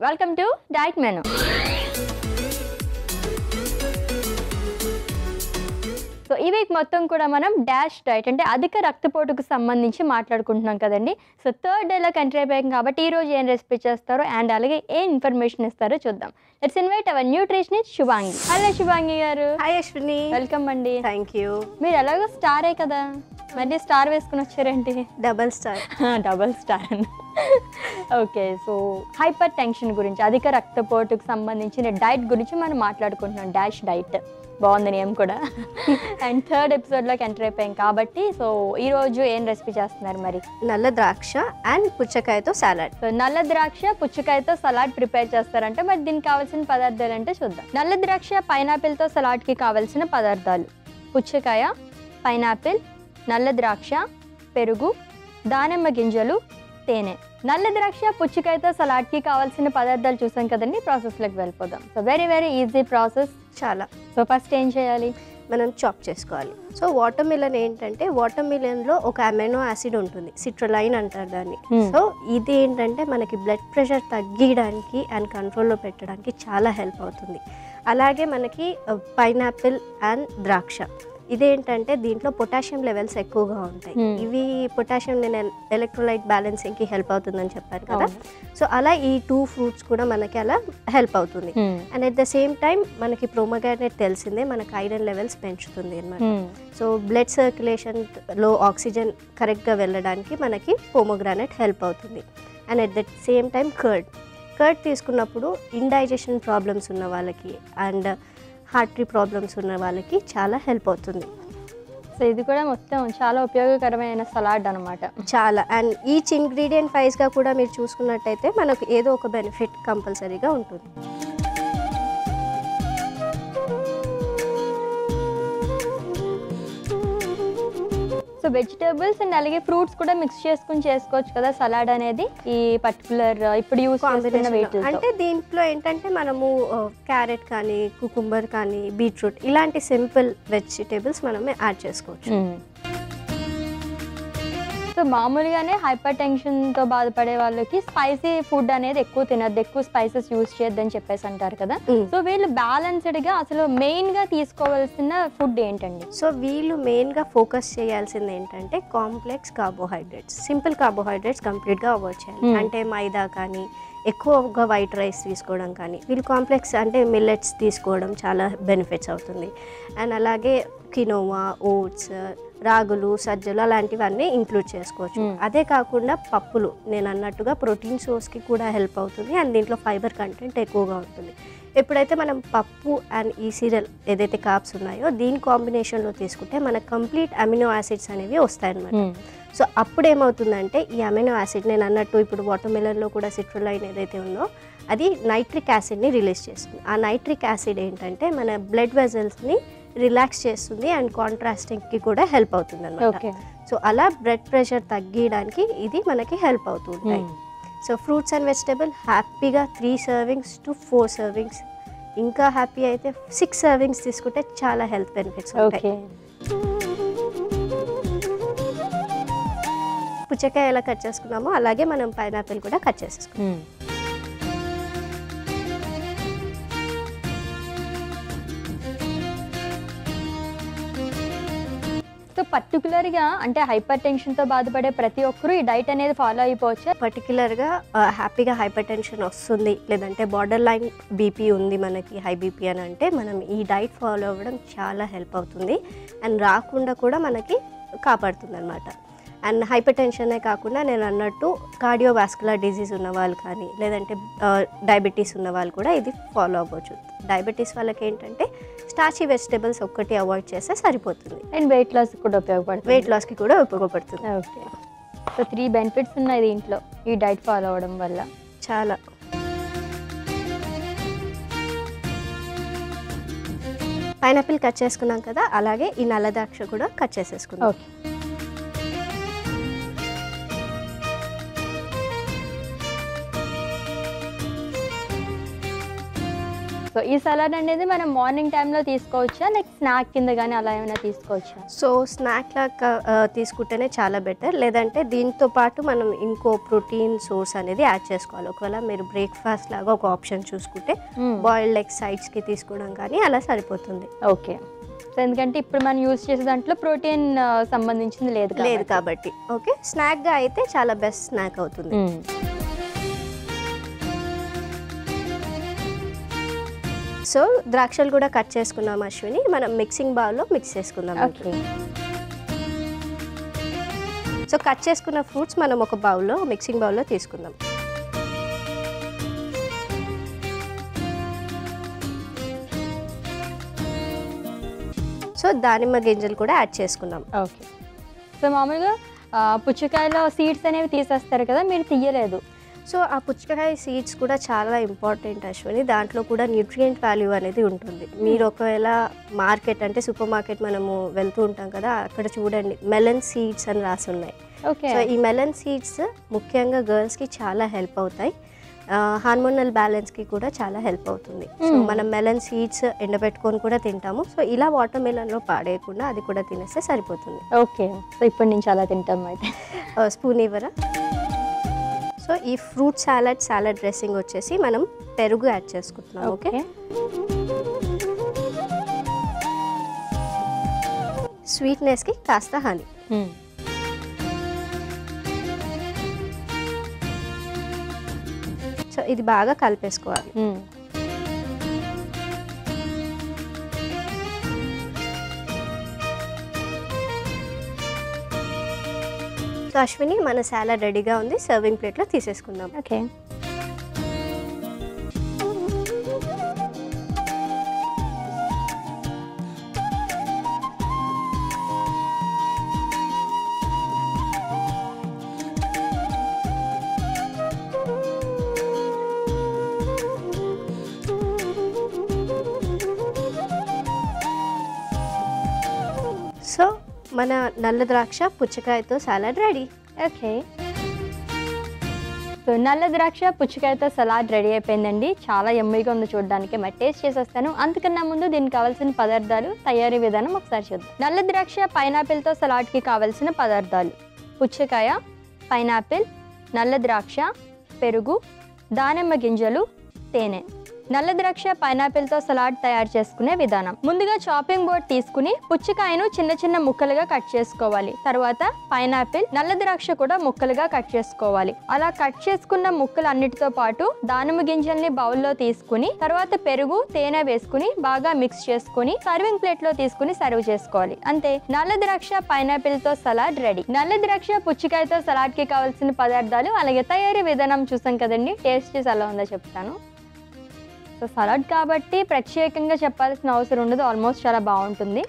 Welcome to diet menu so ఈ week మొత్తం కూడా మనం డాష్ డైట్ అంటే అధిక రక్తపోటుకు సంబంధించి మాట్లాడుకుంటున్నాం కదండి సో థర్డ్ డేలో కంట్రీ అయిపోయాం కాబట్టి ఈ రోజు ఏం రెసిపీ చేస్తారో అండ్ అలాగే ఏ ఇన్ఫర్మేషన్ ఇస్తారో చూద్దాం let's invite our nutritionist Shubhangi hello Shubhangi గారు హాయ్ అశ్విని వెల్కమ్ అండి థ్యాంక్ యూ మీరు ఎలాగో స్టారే కదా మళ్ళీ స్టార్ వేసుకుని వచ్చారేంటి double star double star okay so hypertension గురించి అధిక రక్తపోటుకు సంబంధించిన డైట్ గురించి మనం మాట్లాడుకుంటున్నాం డాష్ డైట్ బాగుంది నేమ్ కూడా అండ్ థర్డ్ ఎపిసోడ్లోకి ఎంటర్ అయిపోయాం కాబట్టి సో ఈరోజు ఏం రెసిపీ చేస్తున్నారు మరి నల్ల ద్రాక్ష అండ్ పుచ్చకాయతో సాలాడ్ సో నల్ల ద్రాక్ష పుచ్చకాయతో సలాడ్ ప్రిపేర్ చేస్తారంటే మరి దీనికి కావాల్సిన పదార్థాలు అంటే చూద్దాం నల్ల ద్రాక్ష పైనాపిల్తో సలాడ్కి కావాల్సిన పదార్థాలు పుచ్చకాయ పైనాపిల్ నల్ల ద్రాక్ష పెరుగు దానిమ్మ గింజలు తేనె నల్ల ద్రాక్ష పుచ్చకాయతో సలాడ్కి కావాల్సిన పదార్థాలు చూసాం కదండి ప్రాసెస్లోకి వెళ్ళిపోదాం so very very easy process చాలా సో ఫస్ట్ ఏం చేయాలి మనం చాప్ చేసుకోవాలి సో వాటర్ మిలన్ ఏంటంటే వాటర్ మిలన్లో ఒక అమెనో యాసిడ్ ఉంటుంది సిట్రలైన్ అంటారు దాన్ని Hmm. సో ఇది ఏంటంటే మనకి బ్లడ్ ప్రెషర్ తగ్గించడానికి అండ్ కంట్రోల్లో పెట్టడానికి చాలా హెల్ప్ అవుతుంది అలాగే మనకి పైనాపిల్ అండ్ ద్రాక్ష ఇదేంటంటే దీంట్లో పొటాషియం లెవెల్స్ ఎక్కువగా ఉంటాయి Hmm. ఇవి పొటాషియం నేను ఎలక్ట్రోలైట్ బ్యాలెన్సింగ్కి హెల్ప్ అవుతుందని చెప్పాను కదా అవును. సో అలా ఈ టూ ఫ్రూట్స్ కూడా మనకి అలా హెల్ప్ అవుతుంది Hmm. And at the same time మనకి ప్రోమోగానేట్ తెలిసిందే మనకి ఐరన్ లెవెల్స్ పెంచుతుంది అనమాట Hmm. సో బ్లడ్ సర్క్యులేషన్లో ఆక్సిజన్ కరెక్ట్గా వెళ్ళడానికి మనకి పోమోగ్రానైట్ హెల్ప్ అవుతుంది and at the same time curd curd తీసుకున్నప్పుడు ఇండైజెషన్ ప్రాబ్లమ్స్ ఉన్న వాళ్ళకి అండ్ హార్ట్రీ ప్రాబ్లమ్స్ ఉన్న వాళ్ళకి చాలా హెల్ప్ అవుతుంది సో ఇది కూడా మొత్తం చాలా ఉపయోగకరమైన సలాడ్ అనమాట చాలా అండ్ ఈచ్ ఇంగ్రీడియంట్ వైజ్గా కూడా మీరు చూసుకున్నట్టయితే మనకు ఏదో ఒక బెనిఫిట్ కంపల్సరీగా ఉంటుంది సో వెజిటేబుల్స్ అండ్ అలాగే ఫ్రూట్స్ కూడా మిక్స్ చేసుకుని చేసుకోవచ్చు కదా సలాడ్ అనేది ఈ పర్టికులర్ ఇప్పుడు యూస్ చేస్తున్న కాంబినేషన్ వెయిట్ అంటే దీంట్లో ఏంటంటే మనము క్యారెట్ కానీ కుకుంబర్ కానీ బీట్రూట్ ఇలాంటి సింపుల్ వెజిటేబుల్స్ మనమే యాడ్ చేసుకోవచ్చు సో మామూలుగానే హైపర్ టెన్షన్ తో బాధపడే వాళ్ళకి స్పైసీ ఫుడ్ అనేది ఎక్కువ తినద్దు ఎక్కువ స్పైసెస్ యూస్ చేయొద్దని చెప్పేసి అంటారు కదా Mm. సో వీళ్ళు బ్యాలెన్స్డ్ గా అసలు మెయిన్ గా తీసుకోవాల్సిన ఫుడ్ ఏంటండి సో వీళ్ళు మెయిన్గా ఫోకస్ చేయాల్సింది ఏంటంటే కాంప్లెక్స్ కార్బోహైడ్రేట్స్ సింపుల్ కార్బోహైడ్రేట్స్ కంప్లీట్గా అవాయిడ్ చేయాలి Hmm. అంటే మైదా కానీ ఎక్కువగా వైట్ రైస్ తీసుకోవడం కానీ వీళ్ళు కాంప్లెక్స్ అంటే మిల్లెట్స్ తీసుకోవడం చాలా బెనిఫిట్స్ అవుతుంది అండ్ అలాగే కినోవా ఓట్స్ రాగులు సజ్జలు అలాంటివన్నీ ఇంక్లూడ్ చేసుకోవచ్చు Hmm. అదే కాకుండా పప్పులు నేను అన్నట్టుగా ప్రోటీన్ సోర్స్కి కూడా హెల్ప్ అవుతుంది అండ్ దీంట్లో ఫైబర్ కంటెంట్ ఎక్కువగా ఉంటుంది ఎప్పుడైతే మనం పప్పు అండ్ ఈ సీరియల్ ఏదైతే కాప్స్ ఉన్నాయో దీని కాంబినేషన్లో తీసుకుంటే మనకు కంప్లీట్ అమినో యాసిడ్స్ అనేవి వస్తాయన్నమాట సో అప్పుడు ఏమవుతుందంటే ఈ అమినో యాసిడ్ నేను అన్నట్టు ఇప్పుడు వాటర్ మిలన్లో కూడా సిట్రులైన్ ఏదైతే ఉందో అది నైట్రిక్ యాసిడ్ని రిలీజ్ చేస్తుంది ఆ నైట్రిక్ యాసిడ్ ఏంటంటే మన బ్లడ్ వెజల్స్ని రిలాక్స్ చేస్తుంది అండ్ కాంట్రాస్టింగ్కి కూడా హెల్ప్ అవుతుంది అనమాట ఓకే సో అలా బ్లడ్ ప్రెషర్ తగ్గించడానికి ఇది మనకి హెల్ప్ అవుతూ ఉంటాయి సో ఫ్రూట్స్ అండ్ వెజిటేబుల్ హ్యాపీగా three servings to four servings ఇంకా హ్యాపీ అయితే సిక్స్ సర్వింగ్స్ తీసుకుంటే చాలా హెల్త్ బెనిఫిట్స్ ఉంటాయి ఓకే పుచ్చకాయ ఎలా కట్ చేసుకున్నామో అలాగే మనం పైనాపిల్ కూడా కట్ చేసేసుకున్నాం సో పర్టికులర్ గా అంటే హైపర్ టెన్షన్ తో బాధపడే ప్రతి ఒక్కరూ ఈ డైట్ అనేది ఫాలో అయిపోవచ్చు పర్టికులర్గా హ్యాపీగా హైపర్ టెన్షన్ వస్తుంది లేదంటే బార్డర్ లైన్ బీపీ ఉంది మనకి హై బీపీ అని అంటే మనం ఈ డైట్ ఫాలో అవ్వడం చాలా హెల్ప్ అవుతుంది అండ్ రాకుండా కూడా మనకి కాపాడుతుంది అనమాట అండ్ హైపర్ టెన్షనే కాకుండా నేను అన్నట్టు కార్డియోవాస్కులర్ డిజీజ్ ఉన్న వాళ్ళు కానీ లేదంటే డయాబెటీస్ ఉన్న వాళ్ళు కూడా ఇది ఫాలో అవ్వచ్చు డయాబెటీస్ వాళ్ళకి ఏంటంటే స్టార్చీ వెజిటేబుల్స్ ఒక్కటి అవాయిడ్ చేస్తే సరిపోతుంది అండ్ వెయిట్ లాస్ కూడా ఉపయోగపడుతుంది వెయిట్ లాస్కి కూడా ఉపయోగపడుతుంది ఓకే సో త్రీ బెనిఫిట్స్ ఉన్నాయి దీంట్లో ఈ డైట్ ఫాలో అవ్వడం వల్ల చాలా పైనాపిల్ కట్ చేసుకున్నాం కదా అలాగే ఈ నల్ల ద్రాక్ష కూడా కట్ చేసేసుకుందాం ఓకే సో ఈ సలాడ్ అనేది మనం మార్నింగ్ టైంలో తీసుకోవచ్చా నెక్స్ట్ స్నాక్ కింద కానీ అలా ఏమైనా తీసుకోవచ్చా సో స్నాక్ లాగా ఆ, తీసుకుంటేనే చాలా బెటర్ లేదంటే దీంతో పాటు మనం ఇంకో ప్రోటీన్ సోర్స్ అనేది యాడ్ చేసుకోవాలి ఒకవేళ మీరు బ్రేక్ఫాస్ట్ లాగా ఒక ఆప్షన్ చూసుకుంటే బాయిల్డ్ ఎగ్ సైడ్స్కి తీసుకోవడం కానీ అలా సరిపోతుంది ఓకే సో ఎందుకంటే ఇప్పుడు మనం యూజ్ చేసే దాంట్లో ప్రోటీన్ సంబంధించింది లేదు లేదు కాబట్టి ఓకే స్నాక్గా అయితే చాలా బెస్ట్ స్నాక్ అవుతుంది సో ద్రాక్షలు కూడా కట్ చేసుకున్నాం అశ్విని మనం మిక్సింగ్ బౌల్లో మిక్స్ చేసుకుందాం ఓకే సో కట్ చేసుకున్న ఫ్రూట్స్ మనం ఒక బౌల్లో మిక్సింగ్ బౌల్లో తీసుకుందాం సో దానిమ్మ గింజలు కూడా యాడ్ చేసుకుందాం ఓకే సో మామూలుగా ఆ, పుచ్చకాయలో సీడ్స్ అనేవి తీసేస్తారు కదా మీరు తీయలేదు సో ఆ పుచ్చకాయ సీడ్స్ కూడా చాలా ఇంపార్టెంట్ అశ్విని దాంట్లో కూడా న్యూట్రియంట్ వాల్యూ అనేది ఉంటుంది మీరు ఒకవేళ మార్కెట్ అంటే సూపర్ మార్కెట్ మనము వెళ్తూ ఉంటాం కదా అక్కడ చూడండి మెలన్ సీడ్స్ అని రాసి ఉన్నాయి ఓకే సో ఈ మెలన్ సీడ్స్ ముఖ్యంగా గర్ల్స్కి చాలా హెల్ప్ అవుతాయి హార్మోనల్ బ్యాలెన్స్కి కూడా చాలా హెల్ప్ అవుతుంది సో Hmm. మనం మెలన్ సీడ్స్ ఎండబెట్టుకొని కూడా తింటాము సో ఇలా వాటర్ మెలన్లో పాడేయకుండా అది కూడా తినేస్తే సరిపోతుంది ఓకే సో ఇప్పుడు నుంచి అలా తింటాం అయితే స్పూన్ ఇవ్వరా సో ఈ ఫ్రూట్ సాలడ్ సాలడ్ డ్రెస్సింగ్ వచ్చేసి మనం పెరుగు యాడ్ చేసుకుంటున్నాం ఓకే స్వీట్నెస్కి కాస్త హనీ సో ఇది బాగా కలిపేసుకోవాలి సో అశ్విని మన సాలడ్ రెడీగా ఉంది సర్వింగ్ ప్లేట్లో తీసేసుకుందాం ఓకే సో మన నల్ల ద్రాక్ష పుచ్చకాయతో సాలడ్ రెడీ ఓకే సో నల్ల ద్రాక్ష పుచ్చకాయతో సలాడ్ రెడీ అయిపోయిందండి చాలా ఎమ్మీగా ఉంది చూడడానికి మరి టేస్ట్ చేసేస్తాను అంతకన్నా ముందు దీనికి కావాల్సిన పదార్థాలు తయారీ విధానం ఒకసారి చూద్దాం నల్ల ద్రాక్ష పైనాపిల్తో సలాడ్కి కావాల్సిన పదార్థాలు పుచ్చకాయ పైనాపిల్ నల్ల ద్రాక్ష పెరుగు దానిమ్మ గింజలు తేనె నల్ల ద్రాక్ష పైనాపిల్తో సలాడ్ తయారు చేసుకునే విధానం ముందుగా చాపింగ్ బోర్డ్ తీసుకుని పుచ్చకాయను చిన్న చిన్న ముక్కలుగా కట్ చేసుకోవాలి తర్వాత పైనాపిల్ నల్ల ద్రాక్ష కూడా ముక్కలుగా కట్ చేసుకోవాలి అలా కట్ చేసుకున్న ముక్కలు అన్నిటితో పాటు దానిమ్మ గింజల్ని బౌల్లో తీసుకుని తర్వాత పెరుగు తేనె వేసుకుని బాగా మిక్స్ చేసుకుని సర్వింగ్ ప్లేట్ లో తీసుకుని సర్వ్ చేసుకోవాలి అంతే నల్ల ద్రాక్ష పైనాపిల్ తో సలాడ్ రెడీ నల్ల ద్రాక్ష పుచ్చకాయతో సలాడ్ కి కావాల్సిన పదార్థాలు అలాగే తయారీ విధానం చూసాం కదండి టేస్ట్ చేసి ఎలా ఉందో చెప్తాను సో సలాడ్ కాబట్టి ప్రత్యేకంగా చెప్పాల్సిన అవసరం ఉండదు ఆల్మోస్ట్ చాలా బాగుంటుంది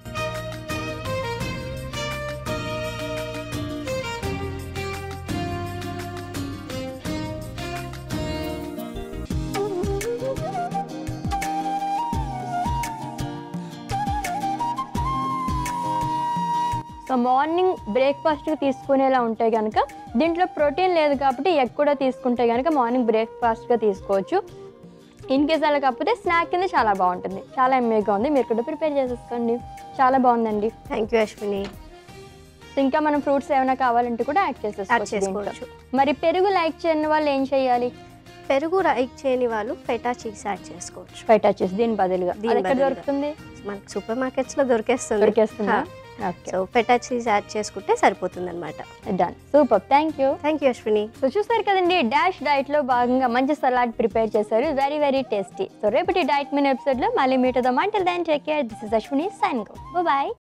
సో మార్నింగ్ బ్రేక్ఫాస్ట్ తీసుకునేలా ఉంటే కనుక దీంట్లో ప్రోటీన్ లేదు కాబట్టి ఎగ్ కూడా తీసుకుంటే కనుక మార్నింగ్ బ్రేక్ఫాస్ట్గా తీసుకోవచ్చు ఇన్ కేస్ అలా కాకపోతే స్నాక్ కింద చాలా బాగుంటుంది చాలా ఎమ్మీగా ఉంది మీరు కూడా ప్రిపేర్ చేసేసుకోండి చాలా బాగుందండి థ్యాంక్ యూ అశ్విని సో ఇంకా మనం ఫ్రూట్స్ ఏమైనా కావాలంటే కూడా యాడ్ యాడ్ చేసేసుకోవచ్చు దీంట్లో. చేసుకోవచ్చు మరి పెరుగు లైక్ చేయని వాళ్ళు ఏం చేయాలి పెరుగు లైక్ చేయని వాళ్ళు ఫెటా చీజ్ యాడ్ చేసుకోవచ్చు బయట వచ్చేసి దీని బదులుగా దీని అది ఎక్కడ బదులుగా. దొరుకుతుంది మనకి సూపర్ మార్కెట్స్లో దొరికేస్తుంది దొరికేస్తుందా okay so feta cheese add చేసుకుంటే సరిపోతుంది అనమాట done super thank you thank you Ashwini so చూస్తారు కదండి డాష్ డైట్ లో భాగంగా మంచి సలాడ్ ప్రిపేర్ చేశారు వెరీ వెరీ టేస్టీ సో రేపటి డైట్ మిన్ ఎపిసోడ్ లో మళ్ళీ మీట్ అవుదాం అంటే దాని take care this is Ashwini sign go bye